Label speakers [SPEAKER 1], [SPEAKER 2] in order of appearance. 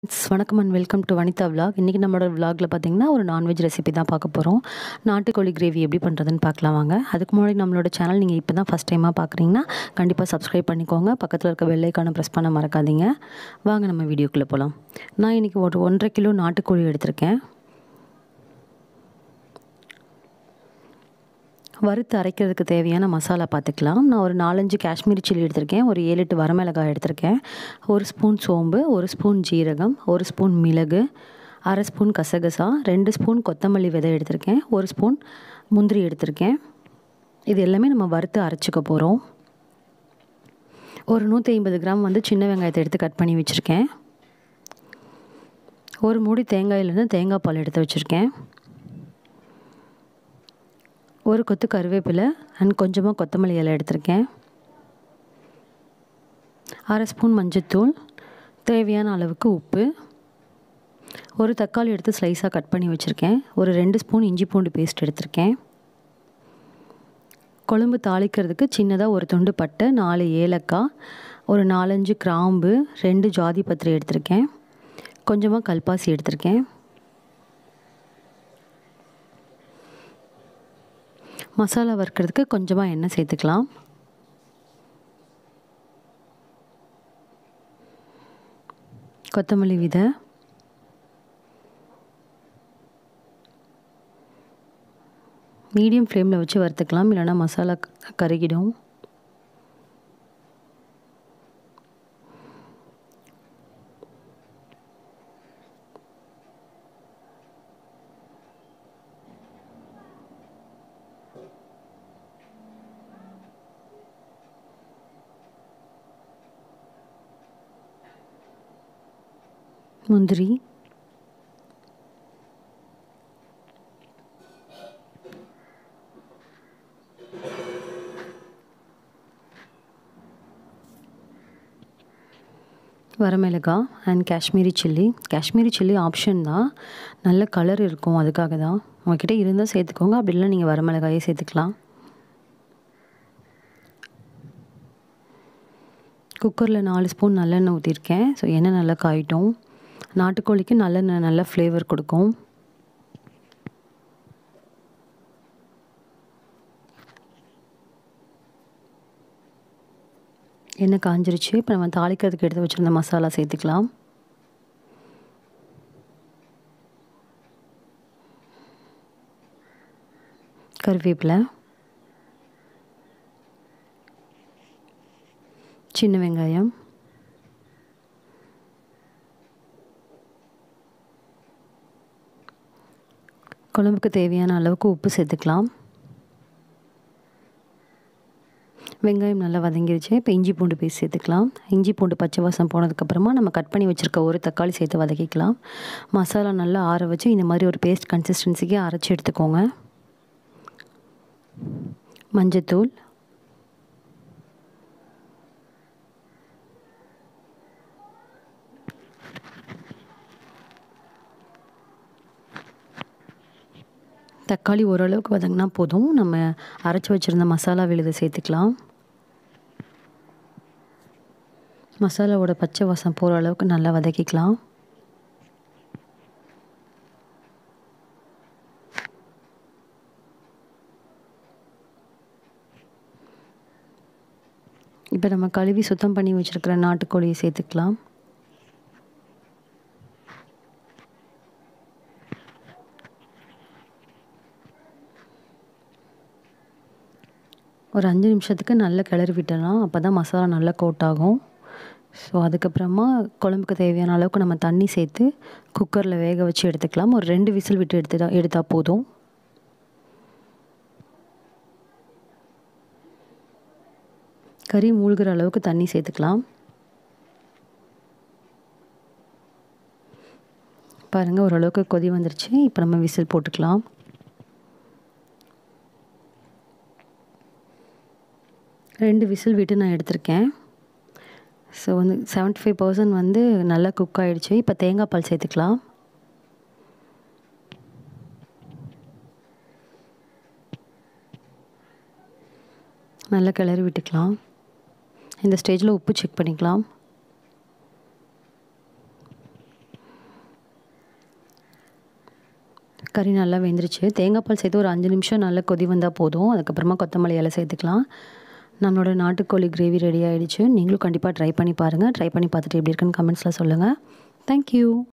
[SPEAKER 1] friends வணக்கம் and welcome to Vanitha vlog இன்றைக்கி நம்மளோட விலாகில் பார்த்தீங்கன்னா ஒரு நான்வெஜ் ரெசிபி தான் பார்க்க போகிறோம் நாட்டுக்கோழி கிரேவி எப்படி பண்ணுறதுன்னு பார்க்கலாம் வாங்க அதுக்கு முன்னாடி நம்மளோட சேனல் நீங்கள் இப்போ தான் ஃபஸ்ட் டைமாக பார்க்குறீங்கன்னா கண்டிப்பாக சப்ஸ்கிரைப் பண்ணிக்கோங்க பக்கத்தில் இருக்க வெள்ளைக்கான ப்ரெஸ் பண்ண மறக்காதீங்க வாங்க நம்ம வீடியோக்குள்ளே போகலாம் நான் இன்றைக்கி ஒரு ஒன்றரை கிலோ நாட்டுக்கோழி எடுத்திருக்கேன் வறுத்து அரைக்கிறதுக்கு தேவையான மசாலா பார்த்துக்கலாம் நான் ஒரு நாலஞ்சு காஷ்மீரி சில்லி எடுத்திருக்கேன் ஒரு ஏழு எட்டு வரமிளகாய் எடுத்திருக்கேன் ஒரு ஸ்பூன் சோம்பு ஒரு ஸ்பூன் ஜீரகம் ஒரு ஸ்பூன் மிளகு அரை ஸ்பூன் கசகசா ரெண்டு ஸ்பூன் கொத்தமல்லி விதை எடுத்திருக்கேன் ஒரு ஸ்பூன் முந்திரி எடுத்திருக்கேன் இது எல்லாமே நம்ம வறுத்து அரைச்சிக்க போகிறோம் ஒரு நூற்றி ஐம்பது கிராம் வந்து சின்ன வெங்காயத்தை எடுத்து கட் பண்ணி வச்சுருக்கேன் ஒரு மூடி தேங்காயிலேருந்து தேங்காய் பால் எடுத்து வச்சுருக்கேன் ஒரு கொத்து கருவேப்பிலை அண்ட் கொஞ்சமாக கொத்தமல்லி இலை எடுத்திருக்கேன் அரை ஸ்பூன் மஞ்சத்தூள் தேவையான அளவுக்கு உப்பு ஒரு தக்காளி எடுத்து ஸ்லைஸாக கட் பண்ணி வச்சுருக்கேன் ஒரு ரெண்டு ஸ்பூன் இஞ்சி பூண்டு பேஸ்ட் எடுத்திருக்கேன் குழம்பு தாளிக்கிறதுக்கு சின்னதாக ஒரு துண்டு பட்டை நாலு ஏலக்காய் ஒரு நாலஞ்சு கிராம்பு ரெண்டு ஜாதி பத்திரி எடுத்திருக்கேன் கொஞ்சமாக கல்பாசி எடுத்திருக்கேன் மசாலா வறுக்கிறதுக்கு கொஞ்சமாக எண்ணெய் சேர்த்துக்கலாம் கொத்தமல்லி விதை மீடியம் ஃப்ளேமில் வச்சு வறுத்துக்கலாம் இல்லைனா மசாலா கருகிடும் முந்திரி வரமிளகாய் and Kashmiri chilli Kashmiri chilli option தான் நல்ல கலர் இருக்கும் அதுக்காக தான் உங்ககிட்ட இருந்தால் சேர்த்துக்கோங்க அப்படி இல்லை நீங்கள் வரமிளகாயே சேர்த்துக்கலாம் குக்கரில் நாலு ஸ்பூன் நல்லெண்ணெய் ஊற்றிருக்கேன் ஸோ எண்ணெய் நல்லா காயிட்டும் நாட்டுக்கோழிக்கு நல்லெண்ணெய் நல்ல ஃப்ளேவர் கொடுக்கும் எண்ணெய் காஞ்சிருச்சு இப்போ நம்ம தாளிக்கிறதுக்கு எடுத்து வச்சுருந்த மசாலா சேர்த்துக்கலாம் கருவேப்பிலை சின்ன வெங்காயம் குழம்புக்கு தேவையான அளவுக்கு உப்பு சேர்த்துக்கலாம் வெங்காயம் நல்லா வதங்கிருச்சு இப்போ இஞ்சி பூண்டு பேஸ்ட் சேர்த்துக்கலாம் இஞ்சி பூண்டு பச்சை வாசம் போனதுக்கப்புறமா நம்ம கட் பண்ணி வச்சுருக்க ஒரு தக்காளி சேர்த்து வதக்கிக்கலாம் மசாலா நல்லா ஆற வச்சு இந்த மாதிரி ஒரு பேஸ்ட் கன்சிஸ்டன்சிக்கு அரைச்சி எடுத்துக்கோங்க மஞ்சத்தூள் தக்காளி ஓரளவுக்கு வதங்கினா போதும் நம்ம அரைச்சி வச்சுருந்த மசாலா விழுதை சேர்த்துக்கலாம் மசாலாவோட பச்சை வாசம் போகிற அளவுக்கு நல்லா வதக்கிக்கலாம் இப்போ நம்ம கழுவி சுத்தம் பண்ணி வச்சுருக்கிற நாட்டுக்கோழியை சேர்த்துக்கலாம் ஒரு அஞ்சு நிமிஷத்துக்கு நல்லா கிளறி விட்டலாம் அப்போ தான் மசாலா நல்லா கோட் ஆகும் ஸோ அதுக்கப்புறமா குழம்புக்கு தேவையான அளவுக்கு நம்ம தண்ணி சேர்த்து குக்கரில் வேக வச்சு எடுத்துக்கலாம் ஒரு ரெண்டு விசில் விட்டு எடுத்துட்டா எடுத்தால் போதும் கறி மூழ்கிற அளவுக்கு தண்ணி சேர்த்துக்கலாம் பாருங்கள் ஓரளவுக்கு கொதி வந்துருச்சு இப்போ நம்ம விசில் போட்டுக்கலாம் ரெண்டு விசில் விட்டு நான் எடுத்திருக்கேன் ஸோ வந்து செவன்ட்டி ஃபைவ் பர்சன்ட் வந்து நல்லா குக் ஆகிடுச்சு இப்போ தேங்காய் பால் சேர்த்துக்கலாம் நல்லா கிளறி விட்டுக்கலாம் இந்த ஸ்டேஜில் உப்பு செக் பண்ணிக்கலாம் கறி நல்லா வெந்துருச்சு தேங்காய் பால் சேர்த்து ஒரு அஞ்சு நிமிஷம் நல்லா கொதி வந்தால் போதும் அதுக்கப்புறமா கொத்தமல்லி இலை சேர்த்துக்கலாம் நம்மளோட நாட்டுக்கோழி கிரேவி ரெடி ஆகிடுச்சு நீங்களும் கண்டிப்பாக ட்ரை பண்ணி பாருங்கள் ட்ரை பண்ணி பார்த்துட்டு எப்படி இருக்குன்னு கமெண்ட்ஸில் சொல்லுங்கள் தேங்க்யூ